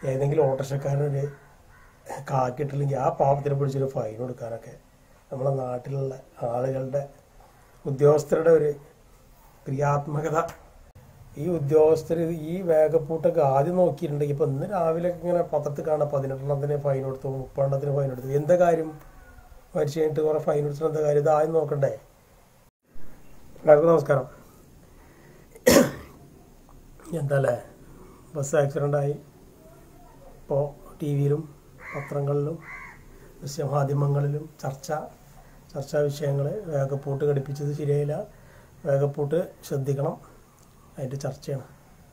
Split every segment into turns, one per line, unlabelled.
ഏതെങ്കിലും ഓട്ടോറിക്ഷക്കാരനൊരു കാക്കിയിട്ടില്ലെങ്കിൽ ആ പാവത്തിനെ പിടിച്ചൊരു ഫൈൻ കൊടുക്കാനൊക്കെ നമ്മളെ നാട്ടിലുള്ള ആളുകളുടെ ഉദ്യോഗസ്ഥരുടെ ഒരു ക്രിയാത്മകത ഈ ഉദ്യോഗസ്ഥർ ഈ വേഗപ്പൂട്ടൊക്കെ ആദ്യം നോക്കിയിട്ടുണ്ടെങ്കിൽ ഇപ്പം ഇന്ന് രാവിലെ ഇങ്ങനെ പത്രത്തിൽ കാണാം പതിനെട്ടെണ്ണത്തിന് ഫൈൻ കൊടുത്തു മുപ്പെണ്ണത്തിന് ഫൈൻ കൊടുത്തു എന്താ കാര്യം മരിച്ചു കഴിഞ്ഞിട്ട് കുറേ ഫൈൻ കൊടുത്തിട്ട് എന്താ കാര്യം ഇത് ആദ്യം നോക്കണ്ടേ എല്ലാവർക്കും നമസ്കാരം എന്താല്ലേ ബസ് ആക്സിഡൻ്റ് ആയി ഇപ്പോൾ ടി വിയിലും പത്രങ്ങളിലും ദൃശ്യമാധ്യമങ്ങളിലും ചർച്ച ചർച്ചാ വിഷയങ്ങൾ വേഗപ്പൂട്ട് ഘടിപ്പിച്ചത് ശരിയായില്ല വേഗപ്പൂട്ട് ശ്രദ്ധിക്കണം അതിൻ്റെ ചർച്ചയാണ്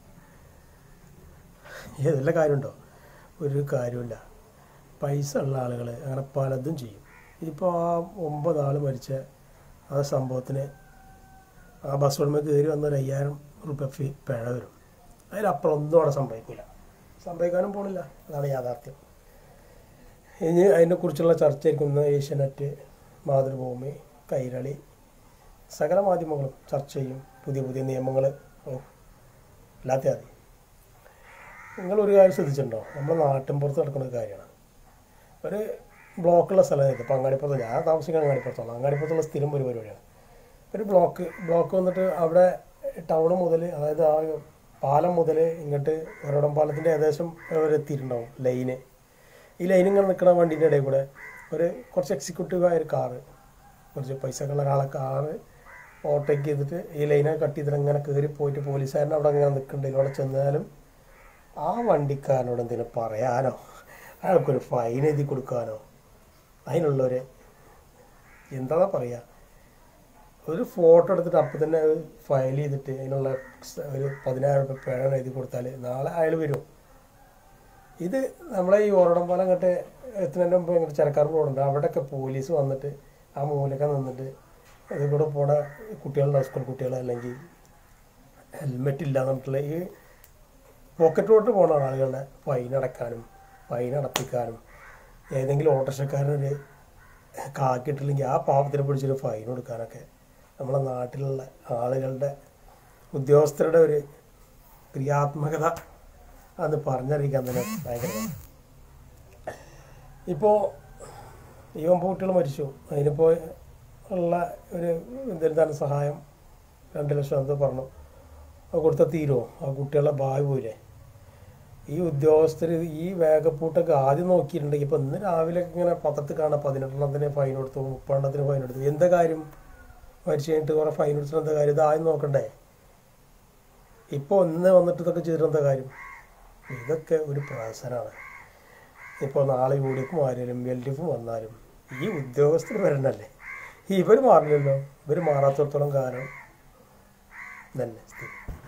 ഏതെല്ലാം കാര്യമുണ്ടോ ഒരു കാര്യമില്ല പൈസ ഉള്ള ആളുകൾ അങ്ങനെ പലതും ചെയ്യും ഇതിപ്പോൾ ആ ഒമ്പത് ആൾ മരിച്ച ആ സംഭവത്തിന് ആ ബസ് ഉടമ കയറി വന്ന ഒരു അയ്യായിരം റുപ്യ ഫീ പിഴ വരും അതിലപ്പുറം ഒന്നും അവിടെ സംഭവിക്കില്ല സംഭവിക്കാനും പോണില്ല അതാണ് യാഥാർത്ഥ്യം ഇനി അതിനെക്കുറിച്ചുള്ള ചർച്ചയായിരിക്കും ഇന്ന് ഏഷ്യാനെറ്റ് മാതൃഭൂമി കൈരളി സകല മാധ്യമങ്ങളും ചർച്ച ചെയ്യും പുതിയ പുതിയ നിയമങ്ങൾ ഓ ഇല്ലാത്ത മതി നിങ്ങൾ ഒരു കാര്യം ശ്രദ്ധിച്ചിട്ടുണ്ടോ നമ്മുടെ നാട്ടിൻപുറത്ത് നടക്കുന്ന ഒരു കാര്യമാണ് ഒരു ബ്ലോക്കുള്ള സ്ഥലമായിരുന്നു ഇപ്പോൾ അങ്ങാടിപ്പുറത്ത് ഞാൻ താമസിക്കുന്ന അങ്ങാടിപ്പുറത്താണ് അങ്ങാടിപ്പുറത്തുള്ള സ്ഥിരം ഒരു പരിപാടിയാണ് ഒരു ബ്ലോക്ക് ബ്ലോക്ക് വന്നിട്ട് അവിടെ ടൗൺ മുതൽ അതായത് ആ പാലം മുതൽ ഇങ്ങോട്ട് ഒരടം പാലത്തിൻ്റെ ഏകദേശം വരെ എത്തിയിട്ടുണ്ടാവും ലൈന് ഈ ലൈൻ ഇങ്ങനെ നിൽക്കുന്ന വണ്ടീൻ്റെ ഇടയിൽ കൂടെ ഒരു കുറച്ച് എക്സിക്യൂട്ടീവായ ഒരു കാറ് കുറച്ച് പൈസക്കുള്ള ഒരാളെ കാറ് ഓവർടേക്ക് ചെയ്തിട്ട് ഈ ലൈനെ കട്ട് ചെയ്തിട്ട് അങ്ങനെ കയറി പോയിട്ട് പോലീസുകാരൻ അവിടെ അങ്ങനെ നിൽക്കുന്നുണ്ട് അവിടെ ചെന്നാലും ആ വണ്ടിക്കാരനോട് എന്തെങ്കിലും പറയാനോ അയാൾക്കൊരു ഫൈൻ എഴുതി കൊടുക്കാനോ അതിനുള്ളൊരു എന്താ പറയുക ഒരു ഫോട്ടോ എടുത്തിട്ട് അപ്പം തന്നെ അത് ഫയൽ ചെയ്തിട്ട് അതിനുള്ള സ- ഒരു പതിനായിരം രൂപ പിഴ എഴുതി കൊടുത്താൽ നാളെ അയാൾ വരും ഇത് നമ്മളെ ഈ ഓരടം പോലെ അങ്ങോട്ട് എത്തുന്നതിന് മുമ്പ് ഇങ്ങോട്ട് ചരക്കാർ റോഡുണ്ട് അവിടെയൊക്കെ പോലീസ് വന്നിട്ട് ആ മൂലൊക്കെ നിന്നിട്ട് ഇത് കൂടെ പോണ കുട്ടികളുടെ സ്കൂൾ കുട്ടികൾ അല്ലെങ്കിൽ ഹെൽമെറ്റ് ഇല്ല എന്നിട്ടുള്ള ഈ പോക്കറ്റ് റോഡിൽ പോണ ആളുകളുടെ ഫൈൻ അടക്കാനും ഫൈൻ അടപ്പിക്കാനും ഏതെങ്കിലും ഓട്ടോറിക്ഷക്കാരനൊരു കാക്കിയിട്ടില്ലെങ്കിൽ ആ പാവത്തിനെ പിടിച്ചൊരു ഫൈൻ കൊടുക്കാനൊക്കെ നമ്മളെ നാട്ടിലുള്ള ആളുകളുടെ ഉദ്യോഗസ്ഥരുടെ ഒരു ക്രിയാത്മകത അത് പറഞ്ഞറിയിക്കാൻ തന്നെ ഭയങ്കര ഇപ്പോൾ ഈ ഒമ്പത് കുട്ടികൾ മരിച്ചു അതിനിപ്പോൾ ഉള്ള ഒരു എന്തെങ്കിലും ധനസഹായം രണ്ട് ലക്ഷം എന്തോ പറഞ്ഞു അത് കൊടുത്ത തീരുമോ ആ കുട്ടികളുടെ ഭാവി പോയില്ലേ ഈ ഉദ്യോഗസ്ഥർ ഈ വേഗപ്പൂട്ടൊക്കെ ആദ്യം നോക്കിയിട്ടുണ്ടെങ്കിൽ ഇപ്പം ഇന്ന് രാവിലെ ഇങ്ങനെ പത്രത്തിൽ കാണാം പതിനെട്ടെണ്ണത്തിന് ഫൈൻ കൊടുത്തു മുപ്പെണ്ണത്തിന് ഫൈൻ കൊടുത്തു എന്താ കാര്യം മരിച്ചു കഴിഞ്ഞിട്ട് കുറേ ഫൈൻ കൊടുത്തിട്ട് എന്താ കാര്യം ഇത് ആദ്യം നോക്കണ്ടേ ഇപ്പോൾ ഒന്ന് വന്നിട്ട് ഇതൊക്കെ ചെയ്തിട്ട് എന്താ കാര്യം ഇതൊക്കെ ഒരു പ്രഹസനമാണ് ഇപ്പോൾ നാളെ യു ഡി എഫും ആരെങ്കിലും എൽ ഡി എഫും വന്നാലും ഈ ഉദ്യോഗസ്ഥർ വരണ്ടല്ലേ ഇവർ മാറില്ലല്ലോ ഇവർ മാറാത്തിടത്തോളം കാലം തന്നെ സ്ഥിതി